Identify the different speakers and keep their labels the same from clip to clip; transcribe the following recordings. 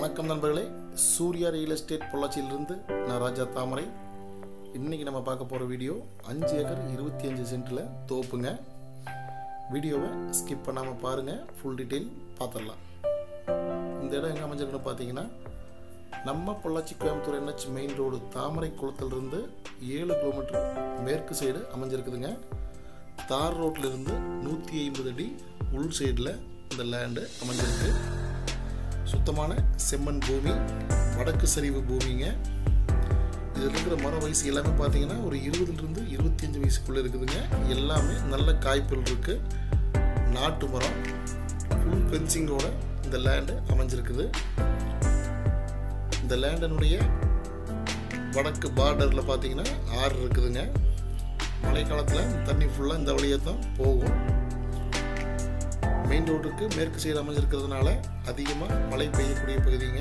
Speaker 1: வணக்கம் நண்பர்களே Surya real estate பொள்ளாச்சியிலிருந்து நான் ராஜா தாமரை இன்னைக்கு நம்ம பார்க்க போகிற வீடியோ அஞ்சு ஏக்கர் இருபத்தி அஞ்சு சென்ட்டில் தோப்புங்க வீடியோவை ஸ்கிப் பண்ணாமல் பாருங்கள் ஃபுல் டீட்டெயில் பார்த்துடலாம் இந்த இடம் எங்கே அமைஞ்சிருக்குன்னு பார்த்தீங்கன்னா நம்ம Pollachi Coimbatore NH main road தாமரை குளத்திலிருந்து ஏழு கிலோமீட்டர் மேற்கு சைடு அமைஞ்சிருக்குதுங்க தார் ரோட்லேருந்து நூற்றி ஐம்பது அடி உள் சைடில் இந்த லேண்டு அமைஞ்சிருக்கு சுத்தமான செம்மண் பூமி வடக்கு சரிவு பூமிங்க இதில் இருக்கிற மர வயசு எல்லாமே பார்த்தீங்கன்னா ஒரு இருபதுலேருந்து இருபத்தி அஞ்சு வயசுக்குள்ளே இருக்குதுங்க எல்லாமே நல்ல காய்ப்புகள் இருக்குது நாட்டு மரம் ஃபுல் ஃபென்சிங்கோட இந்த லேண்டு அமைஞ்சிருக்குது இந்த லேண்டனுடைய வடக்கு பார்டரில் பார்த்தீங்கன்னா ஆறு இருக்குதுங்க மழைக்காலத்தில் தண்ணி ஃபுல்லாக இந்த வழியாக தான் போகும் மெயின் ரோட்டுக்கு மேற்கு சைடு அமைஞ்சிருக்கிறதுனால அதிகமாக மழை பெய்யக்கூடிய பகுதிங்க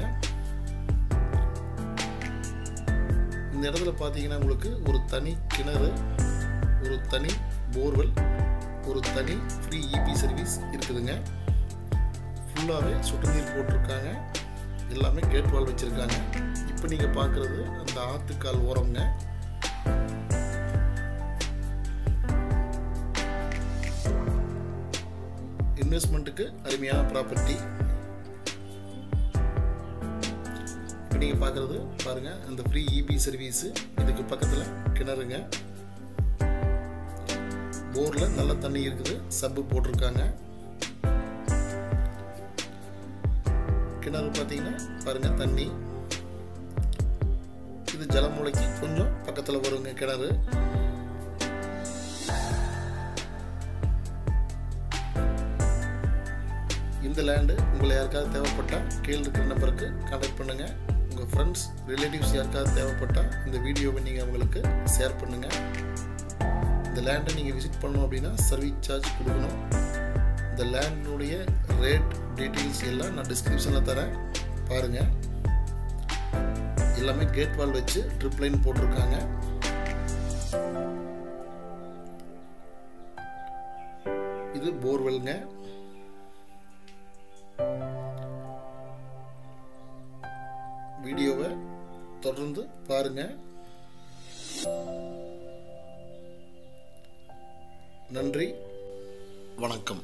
Speaker 1: இந்த இடத்துல பார்த்தீங்கன்னா உங்களுக்கு ஒரு தனி கிணறு ஒரு தனி போர்வெல் ஒரு தனி ஃப்ரீ இபி சர்வீஸ் இருக்குதுங்க ஃபுல்லாகவே சுட்டு நீர் போட்டிருக்காங்க எல்லாமே கேட் வால் வச்சுருக்காங்க இப்போ நீங்கள் பார்க்குறது அந்த ஆத்துக்கால் ஓரம்ங்க இன்வெஸ்ட்மெண்ட்டுக்கு அருமையான ப்ராப்பர்ட்டி இப்போ நீங்கள் பார்க்குறது பாருங்கள் அந்த ஃப்ரீ இபி சர்வீஸு இதுக்கு பக்கத்தில் கிணறுங்க போரில் நல்ல தண்ணி இருக்குது சப்பு போட்டிருக்காங்க கிணறு பார்த்தீங்கன்னா பாருங்கள் தண்ணி இது ஜலமூலைக்கு கொஞ்சம் பக்கத்தில் வருங்க கிணறு இந்த லேண்டு உங்களை யாருக்காவது தேவைப்பட்டால் கீழே இருக்கிற நம்பருக்கு கான்டாக்ட் பண்ணுங்கள் உங்கள் ஃப்ரெண்ட்ஸ் ரிலேட்டிவ்ஸ் யாருக்காவது தேவைப்பட்டால் இந்த வீடியோவை நீங்கள் அவங்களுக்கு ஷேர் பண்ணுங்கள் இந்த லேண்டை நீங்கள் விசிட் பண்ணணும் அப்படின்னா சர்வீஸ் சார்ஜ் கொடுக்கணும் இந்த லேண்டினுடைய ரேட் டீட்டெயில்ஸ் எல்லாம் நான் டிஸ்கிரிப்ஷனில் தரேன் பாருங்கள் எல்லாமே கேட் வால் வச்சு ட்ரிப் லைன் போட்டிருக்காங்க இது போர்வெல்ங்க வீடியோவை தொடர்ந்து பாருங்க நன்றி வணக்கம்